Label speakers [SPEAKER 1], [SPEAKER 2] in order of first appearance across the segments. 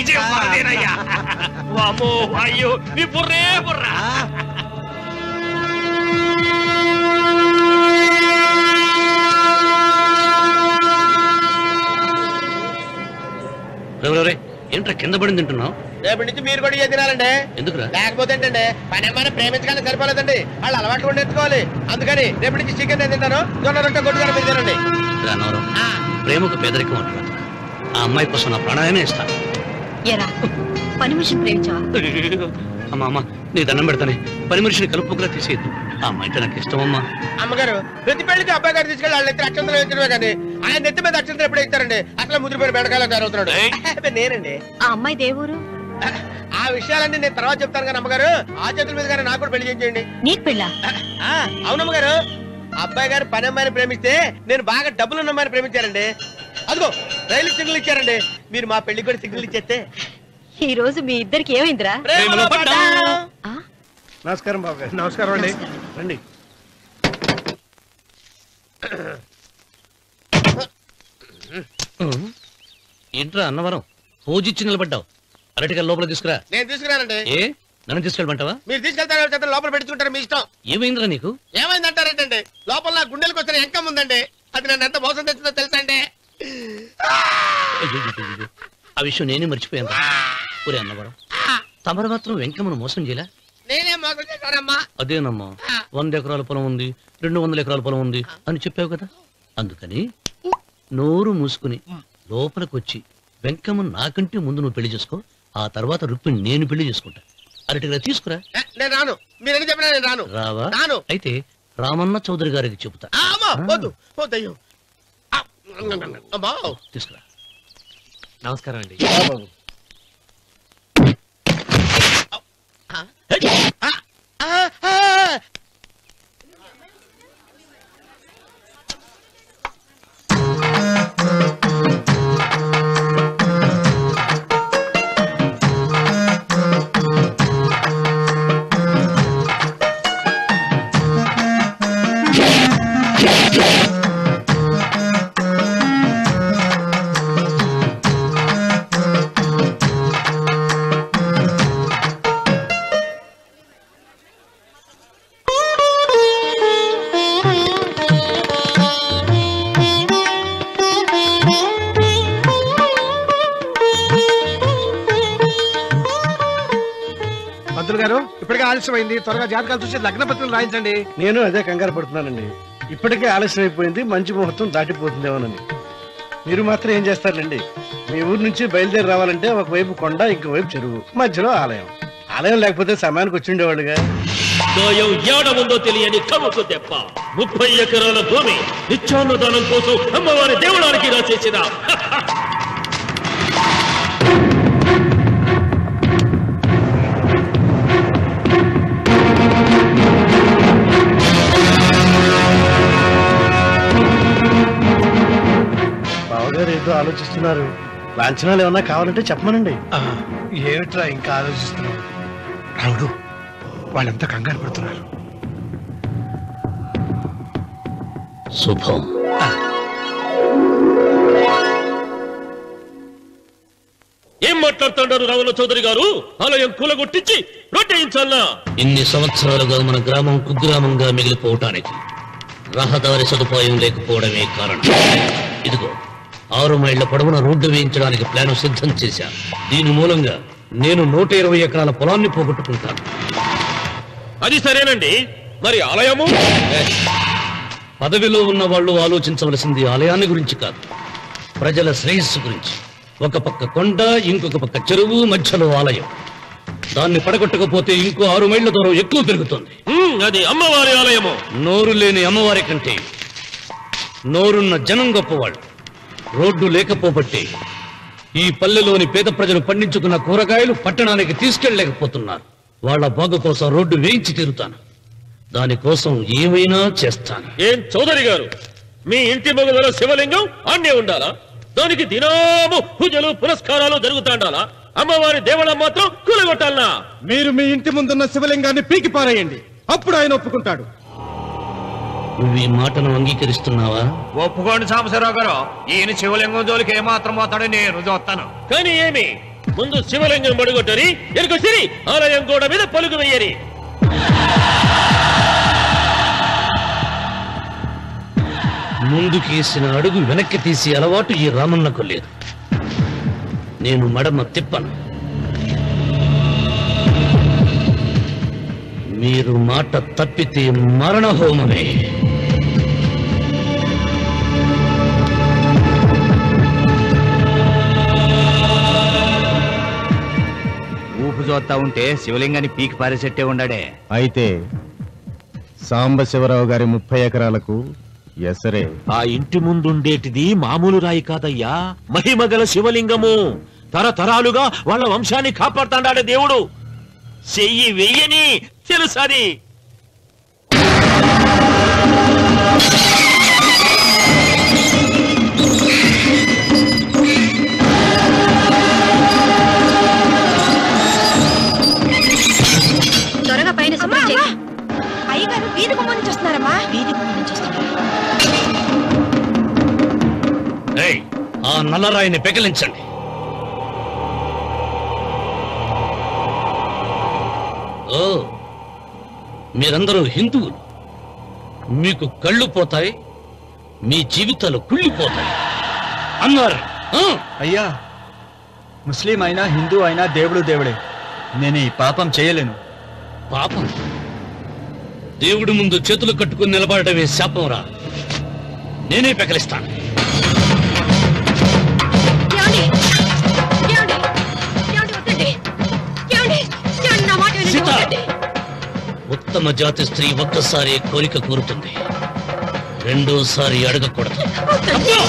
[SPEAKER 1] విజయం మాదేనయ్యా వామో అయ్యో నీ బుర్రే బుర్రా
[SPEAKER 2] రేవరే ఏంట్రా కింద పడింది తింటున్నావు
[SPEAKER 3] రేపటి నుంచి మీరు కూడా ఇదే తినాలండి
[SPEAKER 2] ఎందుకురా
[SPEAKER 3] లేకపోతే ఏంటండి పని అమ్మాయిని ప్రేమించగానే సరిపోలేదండి వాళ్ళు అలవాట్లు కూడా నేర్చుకోవాలి అందుకని రేపటి నుంచి చికెన్ నేను తింటాను జొన్న రొట్టె కొట్టుకొని మీరు తినండి
[SPEAKER 2] రా అన్నవరం ప్రేమకు పేదరికం అంటున్నా ఆ అమ్మాయి కోసం నా ప్రాణాయమే ఇస్తాను
[SPEAKER 4] ఎరా పని మనిషిని ప్రేమించావా
[SPEAKER 2] అమ్మా అమ్మ నీ దండం పెడతానే పని మనిషిని కలుపుకులా తీసేయద్దు ఆ అమ్మాయి అంటే నాకు ఇష్టం అమ్మా
[SPEAKER 3] అమ్మగారు ప్రతి పెళ్లికి అబ్బాయి గారు తీసుకెళ్ళి వాళ్ళు ఎత్తి అక్షంతలు వేయించడమే కానీ ఆయన నెత్తి మీద అక్షంతలు ఎప్పుడు ఇస్తారండి అసలు ముద్రపోయిన బెడకాయలు తయారవుతున్నాడు
[SPEAKER 1] ఏయ్.
[SPEAKER 3] అబ్బే, నేనండి
[SPEAKER 4] ఆ అమ్మాయి దేవురు
[SPEAKER 3] ఆ విషయాలన్నీ నేను తర్వాత చెప్తాను కానీ అమ్మగారు ఆ చేతుల మీద కానీ నాకు కూడా పెళ్లి చేయండి
[SPEAKER 4] నీకు పెళ్ళా
[SPEAKER 3] ఆ, అవునమ్మగారు అబ్బాయి గారు పని అమ్మాయిని ప్రేమిస్తే నేను బాగా డబ్బులు ఉన్న అమ్మాయిని ప్రేమించారండి అదిగో రైలు సిగ్నల్ ఇచ్చారండి మీరు మా పెళ్లి కూడా సిగ్నల్ ఇచ్చేస్తే
[SPEAKER 4] ఈ రోజు మీ ఇద్దరికి ఏమైందిరా
[SPEAKER 3] ప్రేమలో పడ్డాం.
[SPEAKER 4] ఆ?
[SPEAKER 5] నమస్కారం బాబు గారు నమస్కారం అండి రండి
[SPEAKER 2] ఏంట్రా అన్నవరం పూజిచ్చి నిలబడ్డావు అరటిగా లోపల తీసుకురా
[SPEAKER 3] నేను తీసుకురానండి
[SPEAKER 2] ఏ నన్ను తీసుకెళ్ళమంటావా
[SPEAKER 3] మీరు తీసుకెళ్తారో చేత లోపల పెట్టుకుంటారు మీ ఇష్టం
[SPEAKER 2] ఏమైందిరా నీకు
[SPEAKER 3] ఏమైందంటారేంటండి లోపల నా గుండెలకు వచ్చిన ఎంకం ఉందండి అది నన్ను ఎంత మోసం తెచ్చిందో తెలుసా అండి
[SPEAKER 2] అయ్యయ్యయ్యయ్యో. ఆ విషయం నేనే మర్చిపోయాను ఒరే అన్నవరం తమరు మాత్రం వెంకమ్మను మోసం చేయలే
[SPEAKER 3] నేనే మోసం చేశానమ్మా
[SPEAKER 2] అదేనమ్మా వంద ఎకరాల పొలం ఉంది రెండు వందల ఎకరాల పొలం ఉంది అని చెప్పావు కదా అందుకని నోరు మూసుకుని లోపలికి వచ్చి వెంకమ్మ నాకంటే ముందు నువ్వు పెళ్లి చేసుకో ఆ తర్వాత రుక్మిణి నేను పెళ్లి చేసుకుంటా అరటిగా తీసుకురా
[SPEAKER 3] ఏ, నేను రాను మీరని చెప్పినా నేను రాను
[SPEAKER 2] రావా
[SPEAKER 3] రాను
[SPEAKER 2] అయితే రామన్న చౌదరి గారికి చెబుతా
[SPEAKER 3] ఆ, అమ్మా వద్దు వద్దయ్యో ఆ, అమ్మా
[SPEAKER 2] తీసుకురా
[SPEAKER 1] నమస్కారం అండి
[SPEAKER 3] ఆ, ఆ, ఆ.
[SPEAKER 5] పంతులు గారు ఇప్పటికే ఆలస్యమైంది త్వరగా జాతకాలు చూసి లగ్న పత్రికలు రాయించండి నేను అదే కంగారు పడుతున్నానండి ఇప్పటికే ఆలస్యం అయిపోయింది మంచి ముహూర్తం దాటిపోతుందేమోనని మీరు మాత్రం ఏం చేస్తారండి మీ ఊరు నుంచి బయలుదేరి రావాలంటే ఒకవైపు కొండ ఇంకోవైపు చెరువు మధ్యలో ఆలయం ఆలయం లేకపోతే సమయానికి వచ్చి ఉండేవాళ్ళుగా
[SPEAKER 1] దోయం ఏడ ఉందో తెలియని కవుకు దెబ్బ ముప్పై ఎకరాల భూమి నిత్యాన్నదానం కోసం అమ్మవారి దేవుడానికి రాసేసిన
[SPEAKER 5] బావగారు ఏదో ఆలోచిస్తున్నారు లాంఛనాలు ఏమన్నా కావాలంటే చెప్పమనండి ఏమిట్రా ఇంకా ఆలోచిస్తున్నావు రావుడు వాళ్ళంతా కంగారు పడుతున్నారు
[SPEAKER 2] శుభం
[SPEAKER 1] ఏం మాట్లాడుతున్నారు రావుల చౌదరి గారు ఆలయం కూలగొట్టించి రొట్టెయించాలనా
[SPEAKER 2] ఇన్ని సంవత్సరాలుగా మన గ్రామం కుగ్రామంగా మిగిలిపోవటానికి రహదారి సదుపాయం లేకపోవడమే కారణం ఇదిగో ఆరు మైళ్ల పొడవున రోడ్డు వేయించడానికి ప్లాన్ సిద్ధం చేశాను దీని మూలంగా నేను నూట ఇరవై ఎకరాల పొలాన్ని పోగొట్టుకుంటాను
[SPEAKER 1] అది సరేనండి మరి ఆలయము
[SPEAKER 2] ఏ, పదవిలో ఉన్న వాళ్ళు ఆలోచించవలసింది ఆలయాన్ని గురించి కాదు ప్రజల శ్రేయస్సు గురించి ఒక పక్క కొండ ఇంకొక పక్క చెరువు మధ్యలో ఆలయం దాన్ని పడగొట్టకపోతే ఇంకో ఆరు మైళ్ళ దూరం ఎక్కువ పెరుగుతుంది
[SPEAKER 1] ఉమ్, అది అమ్మవారి ఆలయము
[SPEAKER 2] నోరు లేని అమ్మవారి కంటే నోరున్న జనం గొప్పవాళ్ళు రోడ్డు లేకపోబట్టే ఈ పల్లెలోని పేద ప్రజలు పండించుకున్న కూరగాయలు పట్టణానికి తీసుకెళ్ళలేకపోతున్నారు వాళ్ళ బాగు కోసం రోడ్డు వేయించి తీరుతాను దానికోసం ఏమైనా చేస్తాను
[SPEAKER 1] ఏం చౌదరి గారు మీ ఇంటి మొగల శివలింగం అన్నే ఉండాలా దానికి దినాము పూజలు పురస్కారాలు జరుగుతాండాలా అమ్మవారి దేవళం మాత్రం కూలగొట్టాలనా
[SPEAKER 5] మీరు మీ ఇంటి ముందున్న శివలింగాన్ని పీకి పారేయండి అప్పుడు ఆయన ఒప్పుకుంటాడు
[SPEAKER 2] నువ్వు ఈ మాటను అంగీకరిస్తున్నావా
[SPEAKER 6] ఒప్పుకోండి సాంబశివరావు గారు ఈయన శివలింగం జోలికి ఏమాత్రం పోతాడో నేను చూస్తాను
[SPEAKER 1] కానీ ఏమి ముందు శివలింగం పడుగొట్టరి ఎరుకు సిరి ఆలయం గోడ మీద పలుకు వెయ్యరి
[SPEAKER 2] ముందుకేసిన అడుగు వెనక్కి తీసి అలవాటు ఈ రామన్నకు లేదు నేను మడమ తిప్పను మీరు మాట తప్పితే మరణ హోమమే
[SPEAKER 6] ఊపు చూస్తా ఉంటే శివలింగాన్ని పీకి పారేసెట్టే ఉండాడే
[SPEAKER 7] అయితే సాంబశివరావు గారి ముప్పై ఎకరాలకు ఎసరే
[SPEAKER 1] ఆ ఇంటి ముందుండేటిది మామూలు రాయి కాదయ్యా మహిమగల శివలింగము తరతరాలుగా వాళ్ళ వంశాన్ని కాపాడుతాడాడే దేవుడు చెయ్యి వెయ్యని తెలుసది
[SPEAKER 4] త్వరగా పైన శుభ్రం చేయి.
[SPEAKER 8] అయ్యగారు వీధి గుమ్మం నుంచి వస్తున్నారమ్మా
[SPEAKER 4] వీధి గుమ్మం నుంచి వస్తున్నారు.
[SPEAKER 2] ఏయ్, ఆ నల్లరాయిని పెకిలించండి ఓ మీరందరూ హిందువులు మీకు కళ్ళు పోతాయి మీ జీవితాలు కుళ్ళిపోతాయి అన్నారు ఆ?
[SPEAKER 6] అయ్యా ముస్లిం అయినా హిందూ అయినా దేవుడు దేవుడే నేను ఈ పాపం చేయలేను
[SPEAKER 2] పాపం దేవుడి ముందు చేతులు కట్టుకుని నిలబడటమే శాపం రా నేనే పెకలిస్తాను
[SPEAKER 8] ఏమండి? ఏమండి? ఏమండి వద్దండి. ఏమండి? ఏమండి నా మాట వినండి,
[SPEAKER 2] సీత!
[SPEAKER 8] వద్దండి.
[SPEAKER 2] ఉత్తమ జాతి స్త్రీ ఒక్కసారి కోరిక కోరుతుంది రెండోసారి అడగకూడదు
[SPEAKER 8] వద్దండి.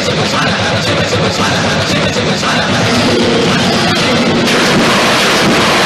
[SPEAKER 5] ఆ